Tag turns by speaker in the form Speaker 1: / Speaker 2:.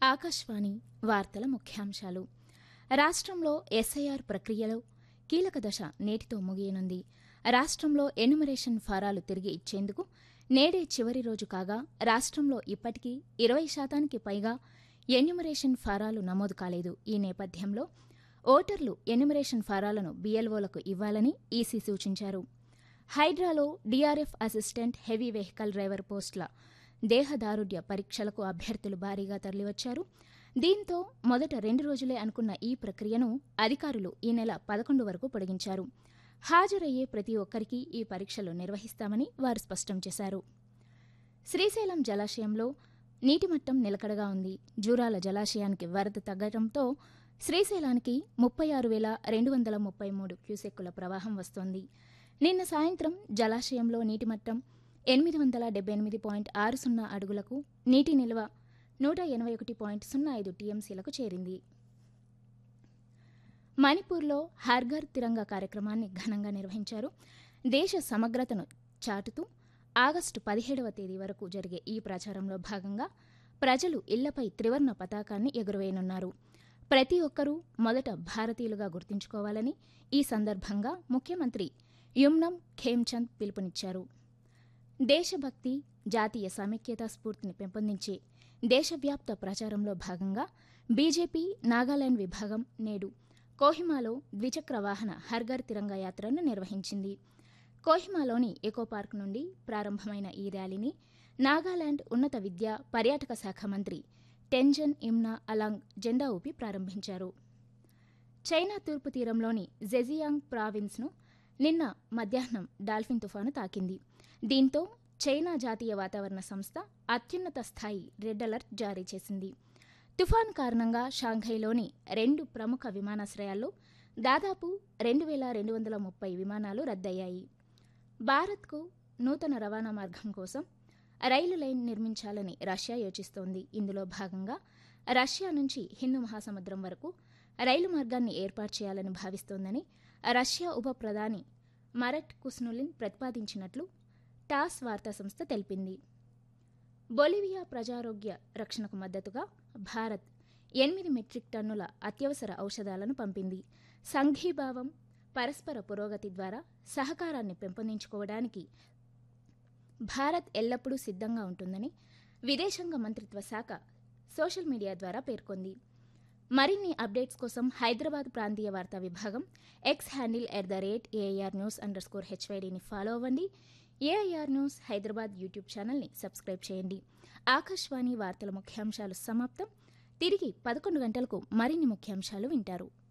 Speaker 1: ఆకాశవాణి వార్తల ముఖ్యాంశాలు రాష్ట్రంలో ఎస్ఐఆర్ ప్రక్రియలో కీలక దశ నేటితో ముగియనుంది రాష్ట్రంలో ఎన్యుమరేషన్ ఫారాలు తిరిగి ఇచ్చేందుకు నేడే చివరి రోజు కాగా రాష్ట్రంలో ఇప్పటికీ ఇరవై శాతానికి పైగా ఎన్యుమరేషన్ ఫారాలు నమోదు కాలేదు ఈ నేపథ్యంలో ఓటర్లు ఎన్యుమరేషన్ ఫారాలను బీఎల్ఓలకు ఇవ్వాలని ఈసీ సూచించారు హైడ్రాలో DRF assistant heavy vehicle driver పోస్టుల దేహదారుఢ్య పరీక్షలకు అభ్యర్థులు భారీగా తరలివచ్చారు దీంతో మొదట రెండు రోజులే అనుకున్న ఈ ప్రక్రియను అధికారులు ఈ నెల పదకొండు వరకు పొడిగించారు హాజరయ్యే ప్రతి ఒక్కరికి ఈ పరీక్షలు నిర్వహిస్తామని వారు స్పష్టం చేశారు శ్రీశైలం జలాశయంలో నీటిమట్టం నిలకడగా ఉంది జూరాల జలాశయానికి వరద తగ్గడంతో శ్రీశైలానికి ముప్పై ఆరు వేల రెండు వందల ముప్పై మూడు క్యూసెక్కుల ప్రవాహం వస్తోంది నిన్న సాయంత్రం జలాశయంలో నీటిమట్టం ఎనిమిది వందల డెబ్బై ఎనిమిది పాయింట్ ఆరు సున్నా అడుగులకు నీటి నిల్వ నూట ఎనభై ఒకటి పాయింట్ సున్నా ఐదు టీఎంసీలకు చేరింది మణిపూర్లో హర్ఘర్ తిరంగా కార్యక్రమాన్ని ఘనంగా నిర్వహించారు దేశ సమగ్రతను చాటుతూ ఆగస్టు పదిహేడవ తేదీ వరకు జరిగే ఈ ప్రచారంలో భాగంగా ప్రజలు ఇళ్లపై త్రివర్ణ పతాకాన్ని ఎగురవేయనున్నారు ప్రతి ఒక్కరూ మొదట భారతీయులుగా గుర్తుంచుకోవాలని ఈ సందర్భంగా ముఖ్యమంత్రి యుమ్నం ఖేమ్చంద్ పిలుపునిచ్చారు దేశభక్తి జాతీయ సమైక్యతా స్ఫూర్తిని పెంపొందించే దేశవ్యాప్త ప్రచారంలో భాగంగా బీజేపీ నాగాలాండ్ విభాగం నేడు కోహిమాలో ద్విచక్ర వాహన హర్ఘర్ తిరంగా యాత్రను నిర్వహించింది కోహిమాలోని ఎకో పార్క్ నుండి ప్రారంభమైన ఈ ర్యాలీని నాగాలాండ్ ఉన్నత విద్య పర్యాటక శాఖ మంత్రి టెంజన్ ఇమ్నా అలాంగ్ జెండా ఊపి ప్రారంభించారు చైనా తూర్పు తీరంలోని జెజియాంగ్ ప్రావిన్స్ను నిన్న మధ్యాహ్నం డాల్ఫిన్ తుఫాను తాకింది దీంతో చైనా జాతీయ వాతావరణ సంస్థ అత్యున్నత స్థాయి రెడ్ అలర్ట్ జారీ చేసింది తుఫాన్ కారణంగా షాంఘైలోని రెండు ప్రముఖ విమానాశ్రయాల్లో దాదాపు రెండు వేల రెండు వందల ముప్పై విమానాలు రద్దయ్యాయి భారత్కు నూతన రవాణా మార్గం కోసం రైలు లైన్ నిర్మించాలని రష్యా యోచిస్తోంది ఇందులో భాగంగా రష్యా నుంచి హిందూ మహాసముద్రం వరకు రైలు మార్గాన్ని ఏర్పాటు చేయాలని భావిస్తోందని రష్యా ఉప ప్రధాని మరట్ కుస్నులిన్ ప్రతిపాదించినట్లు టాస్ వార్తా సంస్థ తెలిపింది బొలివియా ప్రజారోగ్య రక్షణకు మద్దతుగా భారత్ ఎనిమిది మెట్రిక్ టన్నుల అత్యవసర ఔషధాలను పంపింది సంఘీభావం పరస్పర పురోగతి ద్వారా సహకారాన్ని పెంపొందించుకోవడానికి భారత్ ఎల్లప్పుడూ సిద్ధంగా ఉంటుందని విదేశాంగ మంత్రిత్వ శాఖ సోషల్ మీడియా ద్వారా పేర్కొంది మరిన్ని అప్డేట్స్ కోసం హైదరాబాద్ ప్రాంతీయ వార్తా విభాగం X handle at the rate AIR news under score హెచ్వైడీని ఫాలో అవ్వండి ఏఐఆర్ న్యూస్ హైదరాబాద్ యూట్యూబ్ ఛానల్ని సబ్స్క్రైబ్ చేయండి ఆకాశవాణి వార్తల ముఖ్యాంశాలు సమాప్తం తిరిగి పదకొండు గంటలకు మరిన్ని ముఖ్యాంశాలు వింటారు